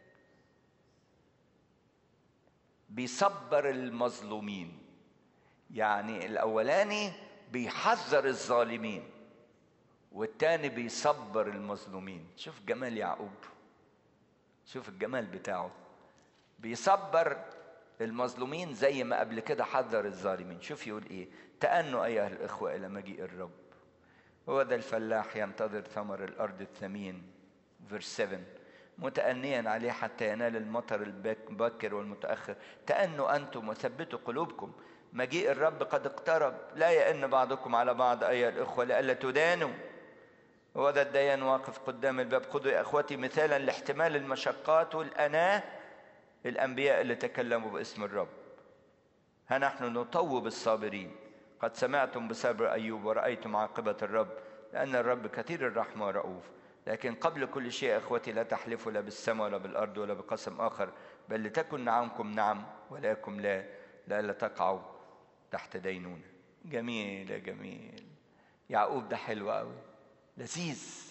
بيصبر المظلومين يعني الاولاني بيحذر الظالمين والتاني بيصبر المظلومين شوف جمال يعقوب شوف الجمال بتاعه بيصبر المظلومين زي ما قبل كده حذر الظالمين شوف يقول ايه تأنوا ايها الاخوة الى مجيء الرب هو ذا الفلاح ينتظر ثمر الارض الثمين فيرس 7 متأنيا عليه حتى ينال المطر الباكر والمتأخر تأنوا أنتم وثبتوا قلوبكم مجيء الرب قد اقترب لا يئن بعضكم على بعض أيها الإخوة لئلا تدانوا وذا الديان واقف قدام الباب خذوا يا أخوتي مثالا لاحتمال المشقات والأناة الأنبياء اللي تكلموا باسم الرب ها نحن نطوب الصابرين قد سمعتم بصبر أيوب ورأيتم عاقبة الرب لأن الرب كثير الرحمة ورؤوف لكن قبل كل شيء اخوتي لا تحلفوا لا بالسماء ولا بالارض ولا بقسم اخر بل لتكن نعمكم نعم ولكم لا لا تقعوا تحت دينونه جميل يا جميل يعقوب ده حلو قوي لذيذ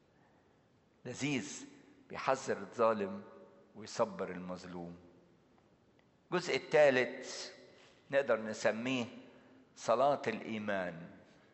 لذيذ بيحذر الظالم ويصبر المظلوم الجزء الثالث نقدر نسميه صلاة الإيمان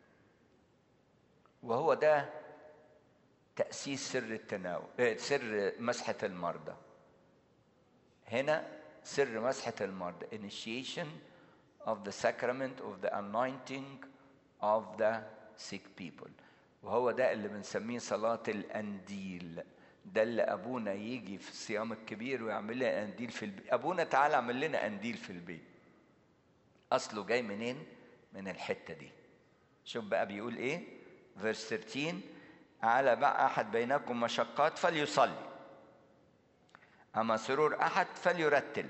وهو ده تأسيس سر التناول سر مسحة المرضى هنا سر مسحة المرضى initiation of the sacrament of the anointing of the sick people وهو ده اللي بنسميه صلاة الأنديل ده اللي أبونا يجي في الصيام الكبير ويعمل لنا أنديل في البيت أبونا تعالى اعمل لنا أنديل في البيت أصله جاي منين؟ من الحتة دي شوف بقى بيقول إيه فيرس 13 على بقى أحد بينكم مشقات فليصلي أما سرور أحد فليرتل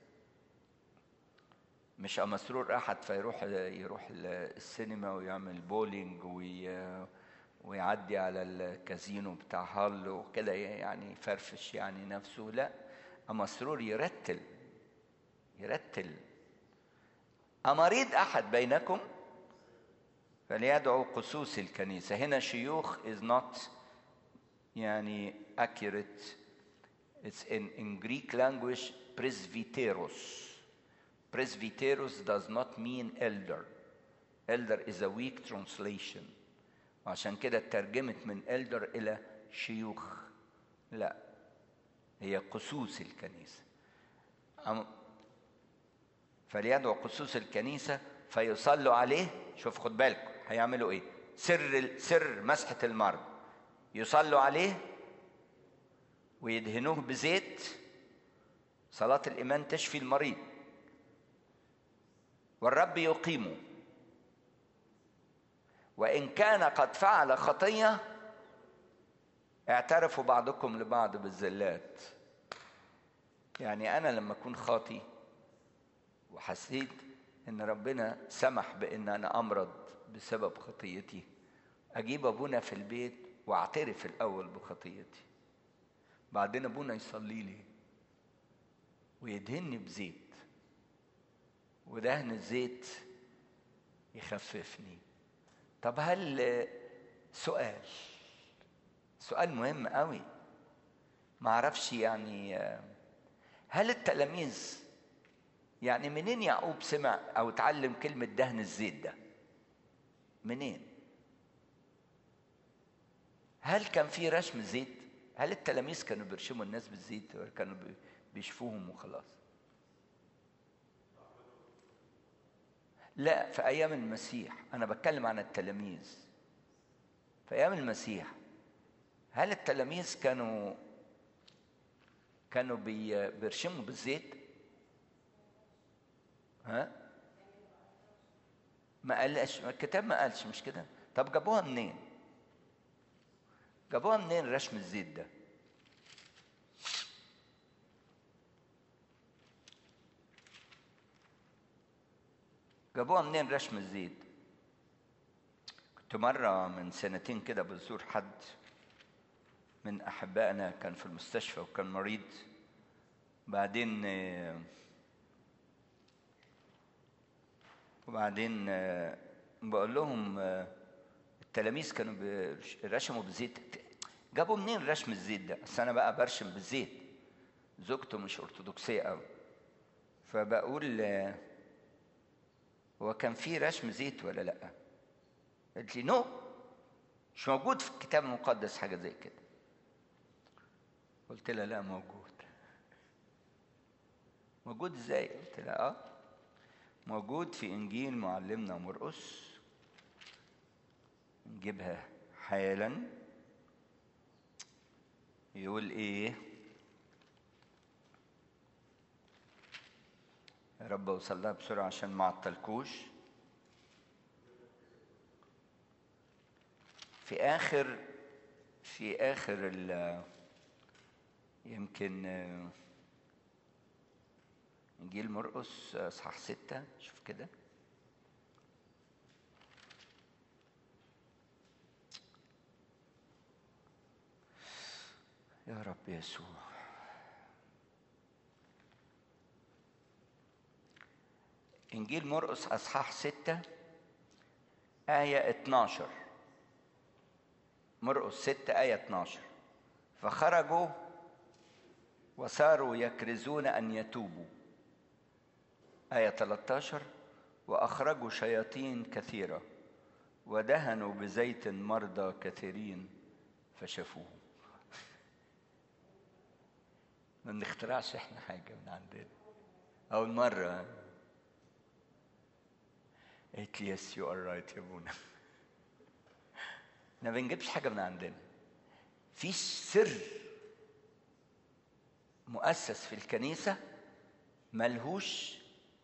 مش أما سرور أحد فيروح يروح السينما ويعمل بولينج وي ويعدي على الكازينو بتاع هال وكده يعني يفرفش يعني نفسه لا أما سرور يرتل يرتل أمريض أحد بينكم فليدعو قسوس الكنيسة هنا شيوخ is not يعني accurate it's in, in Greek language presbyteros presbyteros does not mean elder elder is a weak translation وعشان كده اترجمت من elder إلى شيوخ لا هي قسوس الكنيسة فليدعو قسوس الكنيسة فيصلوا عليه شوف خد بالكم هيعملوا ايه سر سر مسحة المرض يصلوا عليه ويدهنوه بزيت صلاة الإيمان تشفي المريض والرب يقيمه وإن كان قد فعل خطية اعترفوا بعضكم لبعض بالزلات يعني أنا لما أكون خاطي وحسيت ان ربنا سمح بان انا امرض بسبب خطيتي اجيب ابونا في البيت واعترف الاول بخطيتي بعدين ابونا يصلي لي ويدهني بزيت ودهن الزيت يخففني طب هل سؤال سؤال مهم قوي ما اعرفش يعني هل التلاميذ يعني منين يعقوب سمع او اتعلم كلمة دهن الزيت ده منين هل كان في رشم زيت هل التلاميذ كانوا بيرشموا الناس بالزيت ولا كانوا بيشفوهم وخلاص لا في ايام المسيح انا بتكلم عن التلاميذ في ايام المسيح هل التلاميذ كانوا كانوا بيرشموا بالزيت ها ما قالش الكتاب ما قالش مش كده طب جابوها منين جابوها منين رشم الزيت ده جابوها منين رشم الزيت كنت مرة من سنتين كده بزور حد من أحبائنا كان في المستشفى وكان مريض بعدين وبعدين بقول لهم التلاميذ كانوا رشموا بالزيت جابوا منين رشم الزيت ده؟ بس انا بقى برشم بالزيت زوجته مش ارثوذكسيه قوي فبقول هو كان في رشم زيت ولا لا؟ قالت لي نو مش موجود في الكتاب المقدس حاجه زي كده قلت لها لا موجود موجود ازاي؟ قلت لها اه موجود في انجيل معلمنا مرقس نجيبها حالا يقول ايه يا رب اوصل لها بسرعه عشان ما اعطلكوش في اخر في اخر ال يمكن انجيل مرقس اصحاح ستة شوف كده يا رب يسوع إنجيل مرقس أصحاح ستة آية 12 مرقس ستة آية 12 فخرجوا وصاروا يكرزون أن يتوبوا آية 13 وأخرجوا شياطين كثيرة ودهنوا بزيت مرضى كثيرين فشافوه ما بنخترعش احنا حاجة من عندنا أول مرة قالت لي يس يو ار رايت يا ابونا ما بنجيبش حاجة من عندنا في سر مؤسس في الكنيسة ملهوش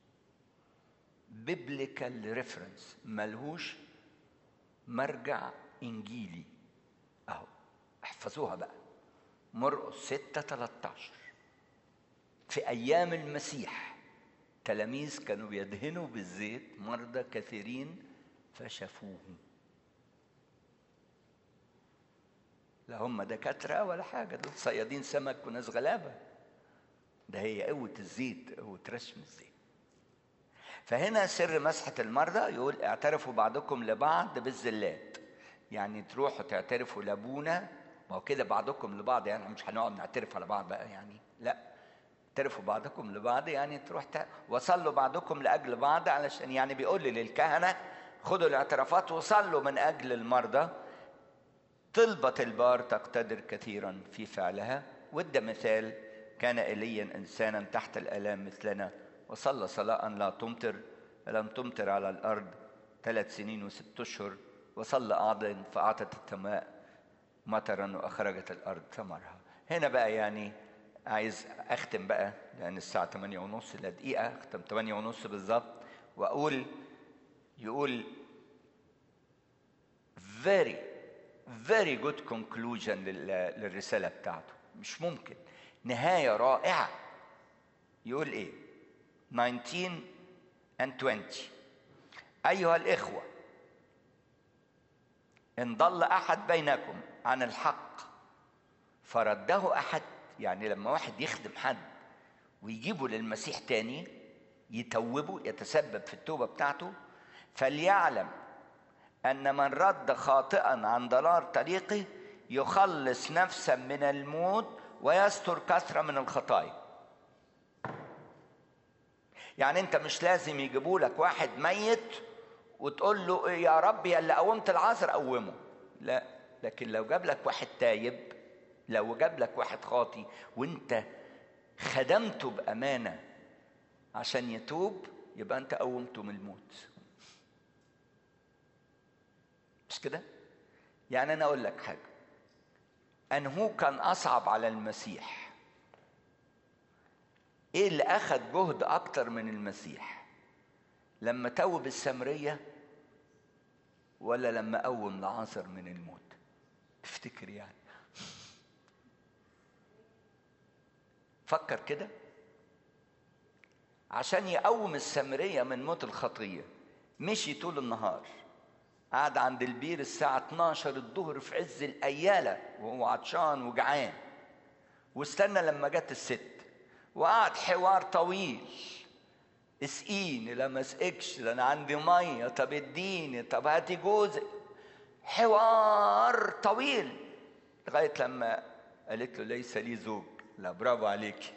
بيبليكال ريفرنس ملهوش مرجع انجيلي اهو احفظوها بقى مرقس 6 13 في ايام المسيح تلاميذ كانوا بيدهنوا بالزيت مرضى كثيرين فشافوه لا هم دكاترة ولا حاجة دول صيادين سمك وناس غلابة ده هي قوة الزيت قوة رشم الزيت فهنا سر مسحة المرضى يقول اعترفوا بعضكم لبعض بالزلات يعني تروحوا تعترفوا لابونا ما هو كده بعضكم لبعض يعني مش هنقعد نعترف على بعض بقى يعني لا اعترفوا بعضكم لبعض يعني تروح ت... وصلوا بعضكم لاجل بعض علشان يعني بيقول لي للكهنه خدوا الاعترافات وصلوا من اجل المرضى طلبة البار تقتدر كثيرا في فعلها وده مثال كان ايليا انسانا تحت الالام مثلنا وصلى صلاة لا تمطر فلم تمطر على الارض ثلاث سنين وست اشهر وصلى اعظم فاعطت السماء مطرا واخرجت الارض ثمرها هنا بقى يعني عايز اختم بقى لان الساعه 8 ونص الا دقيقه اختم 8 ونص بالظبط واقول يقول very very good conclusion لل- للرساله بتاعته مش ممكن نهايه رائعه يقول ايه 19 and 20 ايها الاخوه ان ضل احد بينكم عن الحق فرده احد يعني لما واحد يخدم حد ويجيبه للمسيح تاني يتوبه يتسبب في التوبه بتاعته فليعلم ان من رد خاطئا عن ضلال طريقه يخلص نفسا من الموت ويستر كثره من الخطايا يعني انت مش لازم يجيبوا لك واحد ميت وتقول له يا رب يا اللي قومت العصر قومه لا لكن لو جاب لك واحد تايب لو جاب لك واحد خاطي وانت خدمته بامانه عشان يتوب يبقى انت قومته من الموت مش كده يعني انا اقول لك حاجه انه كان اصعب على المسيح ايه اللي اخذ جهد اكتر من المسيح لما توب السامريه ولا لما قوم لعازر من الموت تفتكر يعني فكر كده عشان يقوم السامريه من موت الخطيه مشي طول النهار قعد عند البير الساعة 12 الظهر في عز الأيالة وهو عطشان وجعان واستنى لما جت الست وقعد حوار طويل اسقيني لا ما اسقكش ده انا عندي ميه طب اديني طب هاتي جوزك حوار طويل لغايه لما قالت له ليس لي زوج لا برافو عليك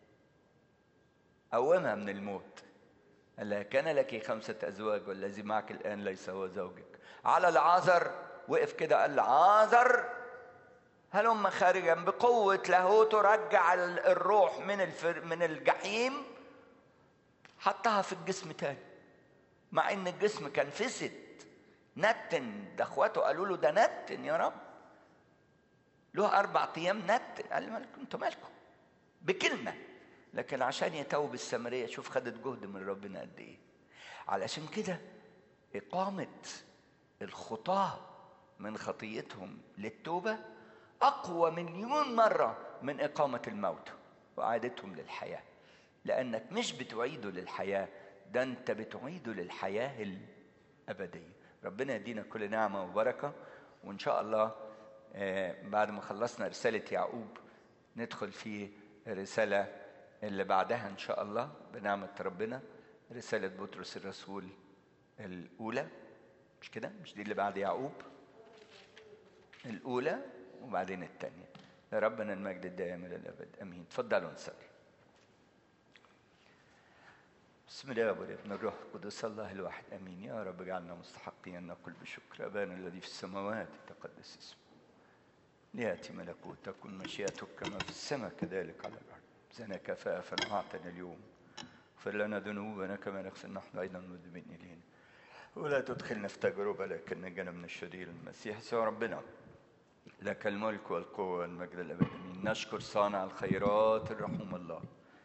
قومها من الموت قال لها كان لك خمسة أزواج والذي معك الآن ليس هو زوجك على العازر وقف كده قال عازر هلم خارجا بقوة لاهوته رجع الروح من الفر من الجحيم حطها في الجسم تاني مع ان الجسم كان فسد نتن ده اخواته قالوا له ده نتن يا رب له اربع ايام نتن قال مالكم انتوا مالكم بكلمه لكن عشان يتوب السامريه شوف خدت جهد من ربنا قد ايه علشان كده اقامه الخطاه من خطيتهم للتوبه اقوى مليون مره من اقامه الموت واعادتهم للحياه لانك مش بتعيده للحياه ده انت بتعيده للحياه الابديه ربنا يدينا كل نعمه وبركه وان شاء الله بعد ما خلصنا رساله يعقوب ندخل في الرسالة اللي بعدها إن شاء الله بنعمة ربنا رسالة بطرس الرسول الأولى مش كده؟ مش دي اللي بعد يعقوب؟ الأولى وبعدين الثانية ربنا المجد الدائم إلى الأبد أمين تفضلوا نصلي بسم الله والابن الروح القدس الله الواحد امين يا رب اجعلنا مستحقين ان نقول بشكر ابانا الذي في السماوات تقدس اسمه لياتي ملكوتك تكن مشيئتك كما في السماء كذلك على الارض زنا كفافا اعطنا اليوم اغفر لنا ذنوبنا كما نغفر نحن ايضا المذنبين الينا ولا تدخلنا في تجربه لكن نجنا من الشرير المسيح سوى ربنا لك الملك والقوه والمجد الابد امين نشكر صانع الخيرات الرحوم الله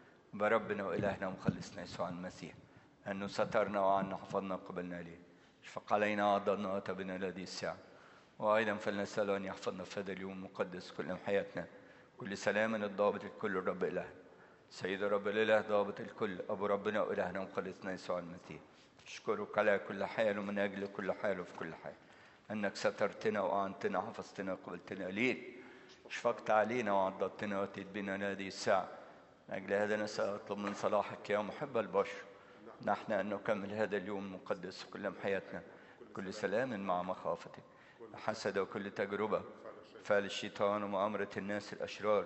بربنا وإلهنا ومخلصنا يسوع المسيح أنه سترنا وعنا حفظنا قبلنا ليه اشفق علينا وعضلنا وتبنا الذي الساعة وأيضا فلنسأله أن يحفظنا في هذا اليوم المقدس كل حياتنا كل سلام الضابط الكل الرب إلهنا سيد رب الإله ضابط الكل أبو ربنا وإلهنا ومخلصنا يسوع المسيح أشكرك على كل حال ومن أجل كل حال وفي كل حال أنك سترتنا وأعنتنا وحفظتنا وقبلتنا ليك شفقت علينا وعضدتنا وأتيت بنا هذه الساعة من أجل هذا نسأل أطلب من صلاحك يا محب البشر نحن أن نكمل هذا اليوم المقدس كل حياتنا كل سلام مع مخافتك حسد وكل تجربة فعل الشيطان ومؤامرة الناس الأشرار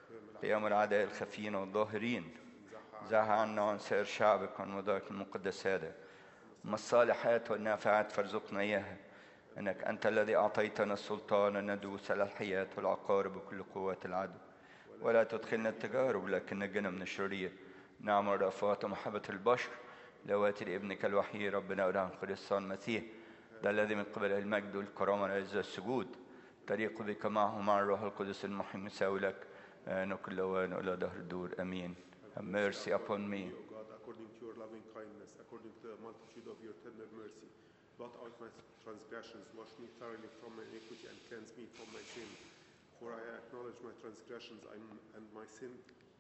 قيام الأعداء الخفيين والظاهرين زح عنا وعن سائر شعبك وعن وضعك المقدس هذا أما الصالحات والنافعات فارزقنا إياها أنك أنت الذي أعطيتنا السلطان أن ندوس على الحياة والعقارب وكل قوات العدو ولا تدخلنا التجارب لكن نجنا من الشرير نعم الرأفات ومحبة البشر لواتي لابنك الوحيد ربنا إله القدس المسيح ده الذي من قبل المجد والكرامة والعزة السجود تليق بك معه مع الروح القدس المحيي مساوي لك نكل أوان إلى دهر الدور أمين Have mercy upon me O God, according to your loving kindness, according to the multitude of your tender mercy, blot out my transgressions, wash me thoroughly from my iniquity, and cleanse me from my sin. For I acknowledge my transgressions, and- and my sin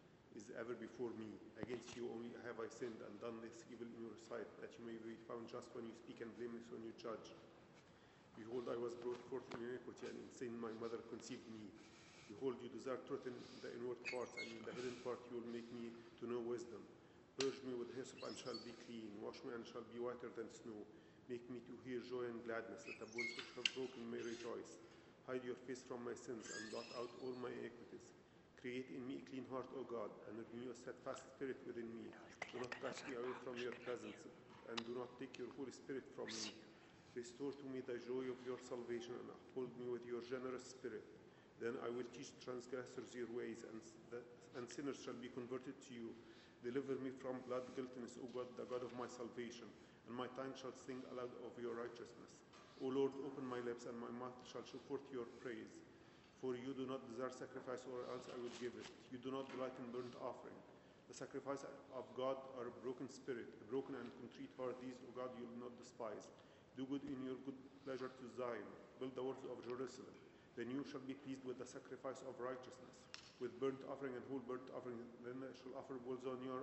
is ever before me. Against you only have I sinned and done this evil in your sight, that you may be found just when you speak and blameless when you judge. Behold, I was brought forth in iniquity, and in sin my mother conceived me. Behold, you desire truth in the inward parts, and in the hidden part you will make me to know wisdom. Purge me with hyssop, and shall be clean. Wash me, and shall be whiter than snow. Make me to hear joy and gladness, that the bones which have broken may rejoice. Hide your face from my sins, and blot out all my iniquities. Create in me a clean heart, O God, and renew a steadfast spirit within me. Do not cast me away from your presence, and do not take your Holy Spirit from me. Restore to me the joy of your salvation, and uphold me with your generous spirit. Then I will teach transgressors your ways, and, s- the, and sinners shall be converted to you. Deliver me from blood guiltiness, O God, the God of my salvation, and my tongue shall sing aloud of your righteousness. O Lord, open my lips, and my mouth shall show forth your praise. For you do not desire sacrifice, or else I would give it. You do not delight in burnt offering. The sacrifice of God are a broken spirit, a broken and contrite heart. These, O God, you will not despise. Do good in your good pleasure to Zion. Build the walls of Jerusalem. Then you shall be pleased with the sacrifice of righteousness, with burnt offering and whole burnt offering. Then I shall offer bulls on your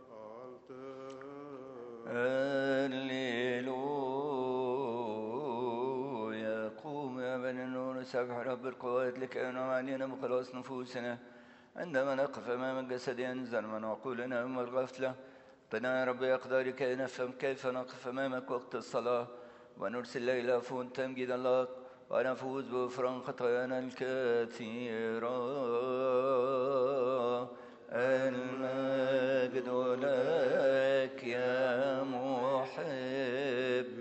altar. هللويا قوم يا بني النور سبح رب القوات لكي ينعم علينا بخلاص نفوسنا عندما نقف أمام الجسد ينزل من عقولنا أم الغفلة اعطنا يا رب أقدار كي نفهم كيف نقف أمامك وقت الصلاة ونرسل ليلة فون تمجيد الله ونفوز بغفران خطايانا الكثيرة المجد لك يا محب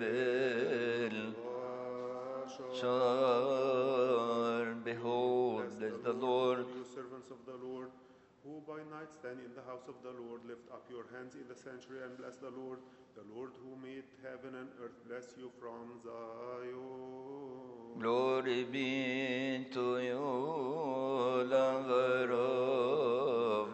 الشر Behold, bless the Lord You servants of the Lord, who by night stand in the house of the Lord, lift up your hands in the sanctuary and bless the Lord. The Lord who made heaven and earth bless you from Zion. Glory be to you, lover of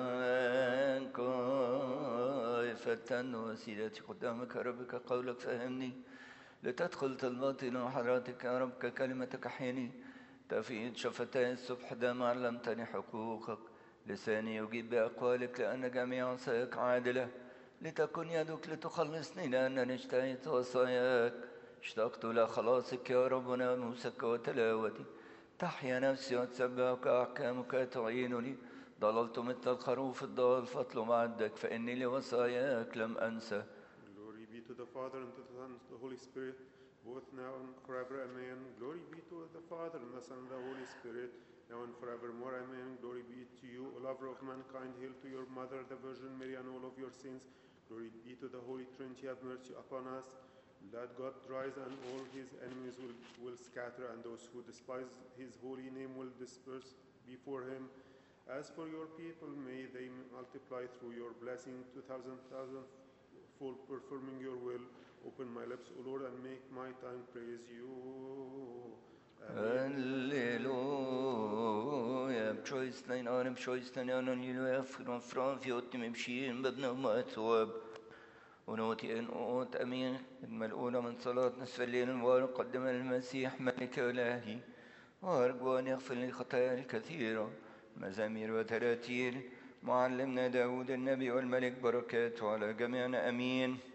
mankind. فتن وسيلتي قدامك يا ربك قولك فهمني لتدخل طلباتي إلى حضرتك يا رب ككلمتك أحيني تفيد شفتي الصبح دام علمتني حقوقك لساني يجيب بأقوالك لأن جميع وصاياك عادلة لتكن يدك لتخلصني لأنني اشتهيت وصاياك اشتقت إلى خلاصك يا رب وناموسك وتلاوتي تحيا نفسي وتسبحك أحكامك تعينني ضللت مثل الخروف الضال فاطلب عدك فإني لوصاياك لم أنسى Glory be to the Father, and to the Son, and to the Holy Spirit, both now and forever. Amen. Glory be to the Father, and the Son, and the Holy Spirit, now and forevermore. Amen. Glory be to you, O lover of mankind. Hail to your mother, the Virgin Mary, and all of your saints. Glory be to the Holy Trinity. Have mercy upon us. Let God rise, and all his enemies will, will scatter, and those who despise his holy name will disperse before him. As for your people, may they multiply through your blessing to thousand thousand for performing your will. Open my lips, O Lord, and make my tongue praise you. Amen. Halleluja. Bčojstnej na bčojstnej na nilu från från fjorton med bskien بدنا ما تواب ونوتي ان اوت امين الملؤونة من صلاة نصف الليل المبارك قدم المسيح ملك الهي وارجو ان يغفر لي خطاياي الكثيرة مزامير وتراتيل معلمنا داود النبي والملك بركاته على جميعنا امين